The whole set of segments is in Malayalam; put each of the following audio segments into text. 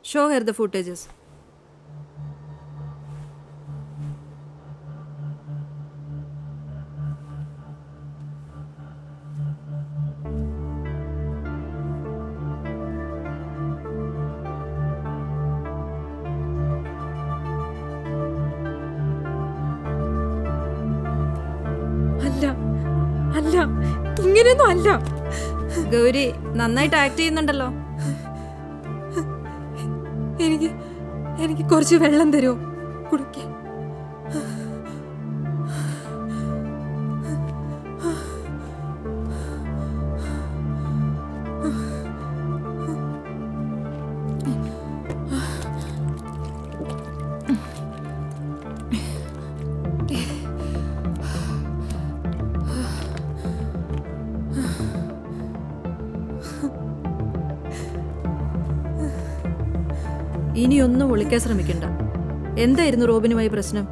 ഷോ ഹെയർ ദ ഫുട്ടേജസ് അല്ല അല്ല ഇങ്ങനെയൊന്നും അല്ല ഗൗരി നന്നായിട്ട് ആക്ട് ചെയ്യുന്നുണ്ടല്ലോ എനിക്ക് എനിക്ക് കുറച്ച് വെള്ളം തരുമോ കുടിക്കാൻ ഇനിയൊന്നും ഒളിക്കാൻ ശ്രമിക്കണ്ട എന്തായിരുന്നു റോബിനുമായി പ്രശ്നം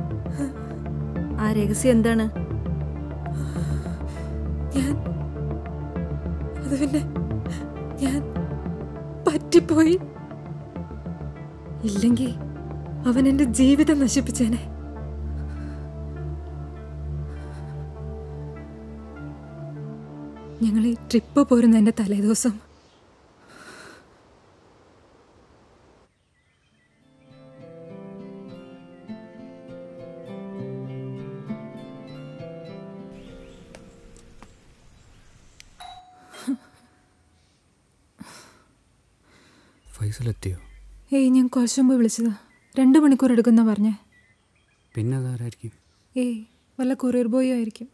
ആ രഹസ്യം എന്താണ് ഞാൻ അത് പിന്നെ ഞാൻ പറ്റിപ്പോയി ഇല്ലെങ്കിൽ അവൻ എന്റെ ജീവിതം നശിപ്പിച്ചേനെ ഞങ്ങൾ ഈ ട്രിപ്പ് പോരുന്ന എന്റെ തലേദിവസം ഫൈസലെത്തിയോ ഏയ് ഞാൻ കുറച്ചു മുമ്പ് വിളിച്ചതാ രണ്ട് മണിക്കൂർ എടുക്കുന്ന പറഞ്ഞേ പിന്നെ അതാരായിരിക്കും ഏയ് വല്ല കൊറിയർ ബോയോ ആയിരിക്കും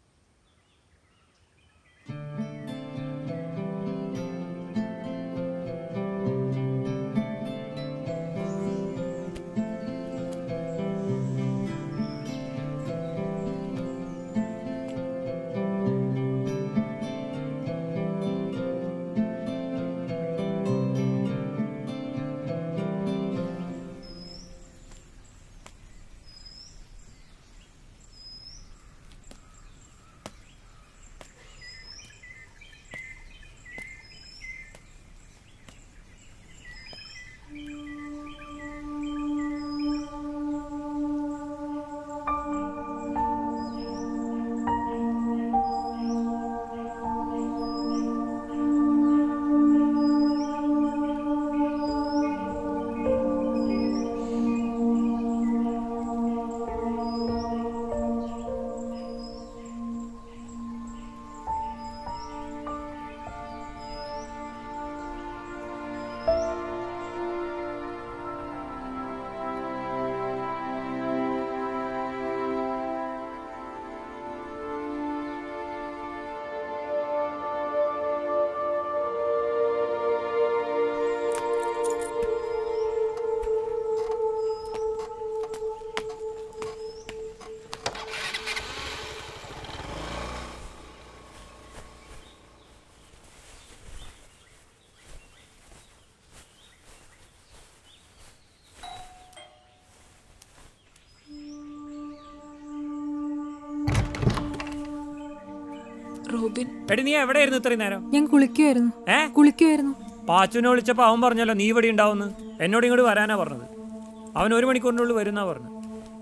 റോബിൻ എടി നീ എവിടെയായിരുന്നു ഇത്രയും നേരം ഞാൻ കുളിക്കുമായിരുന്നു ഏ കുളിക്കുമായിരുന്നു പാച്ചുവിനെ വിളിച്ചപ്പോൾ അവൻ പറഞ്ഞല്ലോ നീ ഇവിടെ ഉണ്ടാവുന്നു എന്നോട് ഇങ്ങോട്ട് വരാനാ പറഞ്ഞത് അവൻ ഒരു മണിക്കൂറിനുള്ളിൽ വരുന്നാ പറഞ്ഞത്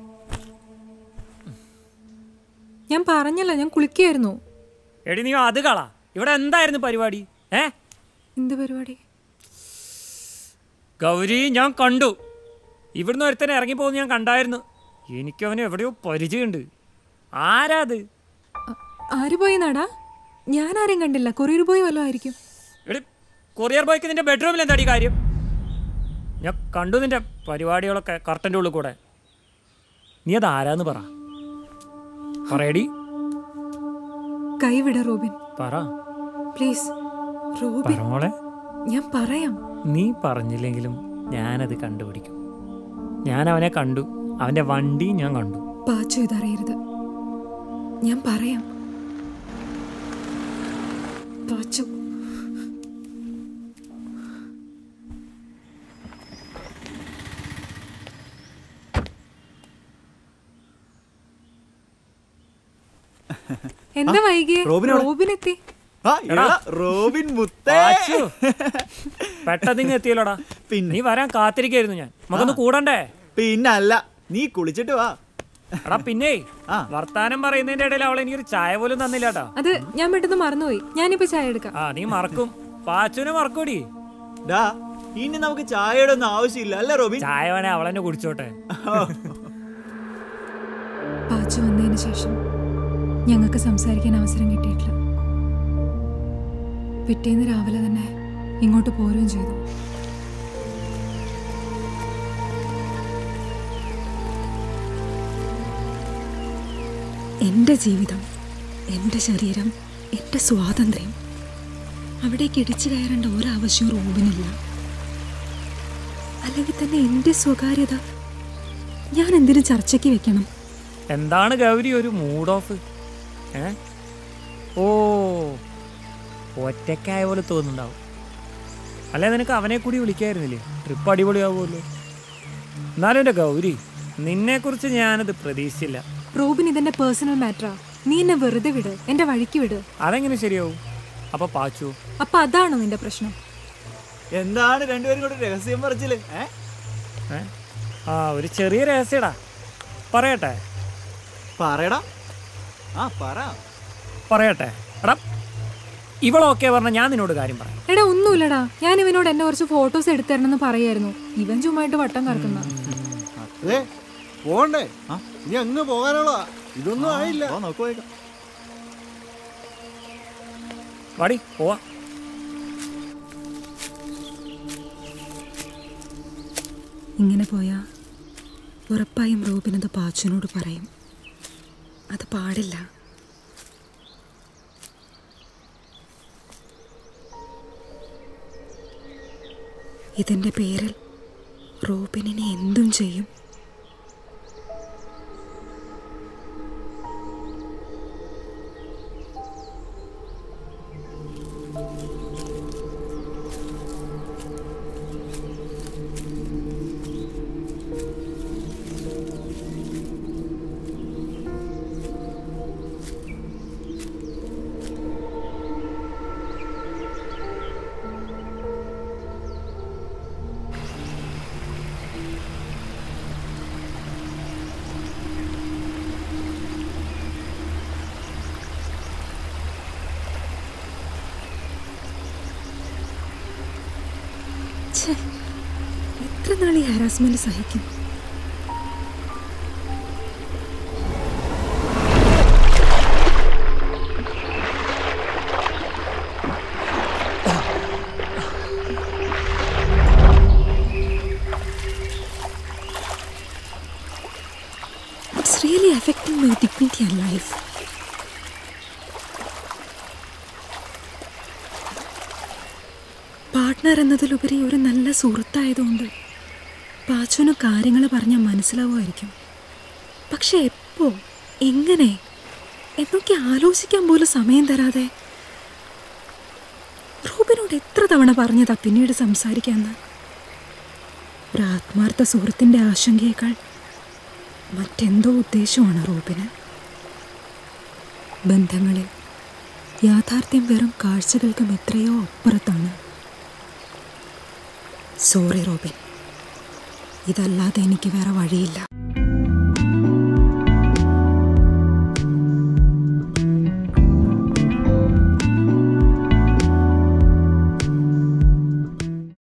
ഞാൻ പറഞ്ഞല്ലോ ഞാൻ കുളിക്കുമായിരുന്നു എടി നീ അത് കളാ ഇവിടെ എന്തായിരുന്നു പരിപാടി ഏ എന്ത് പരിപാടി ഗൗരി ഞാൻ കണ്ടു ഇവിടുന്ന് ഒരുത്തനെ ഇറങ്ങിപ്പോകുന്ന ഞാൻ കണ്ടായിരുന്നു എനിക്കവന് എവിടെയോ പരിചയമുണ്ട് ആരാ അത് ആ- ആര് പോയി നടാ ഞാൻ ആരെയും കണ്ടില്ല കൊറിയർ ബോയ് വല്ലതും ആയിരിക്കും എടി കൊറിയർ ബോയ്ക്ക് നിന്റെ ബെഡ്റൂമിൽ എന്താടി കാര്യം ഞാൻ കണ്ടു നിന്റെ പരിപാടികളൊക്കെ കർട്ടൻ്റെ ഉള്ളിൽ കൂടെ നീ അത് ആരാന്ന് പറ പറയടി കൈവിട റോബിൻ പറ പ്ലീസ് റോബിൻ പറ മോളെ ഞാൻ പറയാം നീ പറഞ്ഞില്ലെങ്കിലും ഞാനത് കണ്ടുപിടിക്കും ഞാൻ അവനെ കണ്ടു അവൻ്റെ വണ്ടി ഞാൻ കണ്ടു പാച്ചു ഇതറിയരുത് ഞാൻ പറയാം പാച്ചു എന്താ വൈകിയേ റോബിൻ എവിടെ? റോബിൻ എത്തി ആ, എടാ, റോബിൻ മുത്തേ പാച്ചു. പെട്ടെന്ന് എത്തിയല്ലോടാ പിന്നെ? നീ വരാൻ കാത്തിരിക്കായിരുന്നു ഞാൻ നമുക്കൊന്ന് കൂടണ്ടേ പിന്നല്ല നീ കുളിച്ചിട്ട് വാ എടാ പിന്നെ ആ. വർത്താനം പറയുന്നതിന്റെ ഇടയിൽ അവൾ എനിക്കൊരു ചായ പോലും തന്നില്ല കേട്ടാ അത് ഞാൻ പെട്ടെന്ന് മറന്നുപോയി ഞാനിപ്പോ ചായ എടുക്കാം ആ നീ മറക്കും പാച്ചുവിനെ മറക്കൂടി ഡാ ഇനി നമുക്ക് ചായയുടെ ഒന്നും ആവശ്യമില്ല അല്ലേ റോബിൻ ചായ വേണേ അവളെന്നെ കുടിച്ചോട്ടെ പാച്ചു വന്നതിന് ശേഷം ഞങ്ങൾക്ക് സംസാരിക്കാൻ അവസരം കിട്ടിയിട്ടില്ല പിറ്റേന്ന് രാവിലെ തന്നെ ഇങ്ങോട്ട് പോരുകയും ചെയ്തു എൻ്റെ ജീവിതം എൻ്റെ ശരീരം എൻ്റെ സ്വാതന്ത്ര്യം അവിടേക്ക് ഇടിച്ചു കയറേണ്ട ഒരാവശ്യവും റൂബിനില്ല അല്ലെങ്കിൽ തന്നെ എൻ്റെ സ്വകാര്യത ഞാൻ എന്തിനു ചർച്ചയ്ക്ക് വെക്കണം എന്താണ് ഗൗരി ഒരു മൂഡ് ഓഫ് ഏ ഓ ഒറ്റക്കായ പോലെ തോന്നുന്നുണ്ടാവും അല്ലെ നിനക്ക് അവനെ കൂടി വിളിക്കായിരുന്നില്ലേ ട്രിപ്പ് അടിപൊളിയാവുമല്ലോ എന്നാലും എൻ്റെ ഗൗരി നിന്നെക്കുറിച്ച് ഞാനത് പ്രതീക്ഷിച്ചില്ല റോബിൻ ഇതെന്റെ പേഴ്സണൽ മാറ്ററാ നീ എന്നെ വെറുതെ വിട് എന്റെ വഴിക്ക് വിട് അതെങ്ങനെ ശരിയാവും അപ്പൊ പാച്ചു അപ്പൊ അതാണോ നിന്റെ പ്രശ്നം എന്താണ് രണ്ടുപേരും കൂടെ രഹസ്യം പറിച്ചില് ഏ ഏ ആ ഒരു ചെറിയ രഹസ്യടാ പറയട്ടെ പറയടാ ആ പറ പറയട്ടെ എടാ ഇവളൊക്കെ പറഞ്ഞ ഞാൻ നിന്നോട് കാര്യം പറയാം എടാ ഒന്നുമില്ലടാ ഞാൻ ഇവനോട് എന്നെ കുറച്ച് ഫോട്ടോസ് എടുത്തരണമെന്ന് പറയായിരുന്നു ഇവൻ ചുമ്മായിട്ട് വട്ടം കറക്കുന്ന അതെ പോണ്ടേ ഇനി അങ്ങ് പോകാനുള്ള ഇതൊന്നും ആയില്ല വാ, നോക്ക് പോയേക്കാം. വാടി പോവാ ഇങ്ങനെ പോയാ ഉറപ്പായും റൂബിനത് പാച്ചുവിനോട് പറയും അത് പാടില്ല ഇതിൻ്റെ പേരിൽ റൂബിനെ എന്തും ചെയ്യും ഛേ, എത്ര നാൾ ഈ ഹാരാസ്മെന്റ് സഹിക്കും It's really affecting my dignity and life. Partner എന്നതിലുപരി ഒരു നല്ല സുഹൃത്തായതുകൊണ്ട് പാച്ചുവിന് കാര്യങ്ങൾ പറഞ്ഞാൽ മനസ്സിലാവുമായിരിക്കും പക്ഷെ എപ്പോ എങ്ങനെ എന്നൊക്കെ ആലോചിക്കാൻ പോലും സമയം തരാതെ റൂബിനോട് എത്ര തവണ പറഞ്ഞതാ പിന്നീട് സംസാരിക്കാന്ന് ഒരു ആത്മാർത്ഥ സുഹൃത്തിൻ്റെ ആശങ്കയേക്കാൾ മറ്റെന്തോ ഉദ്ദേശമാണ് റൂബിന് ബന്ധങ്ങളിൽ യാഥാർത്ഥ്യം വെറും കാഴ്ചകൾക്കും എത്രയോ അപ്പുറത്താണ് സോറി റോബിൻ ഇതല്ലാതെ എനിക്ക് വേറെ വഴിയില്ല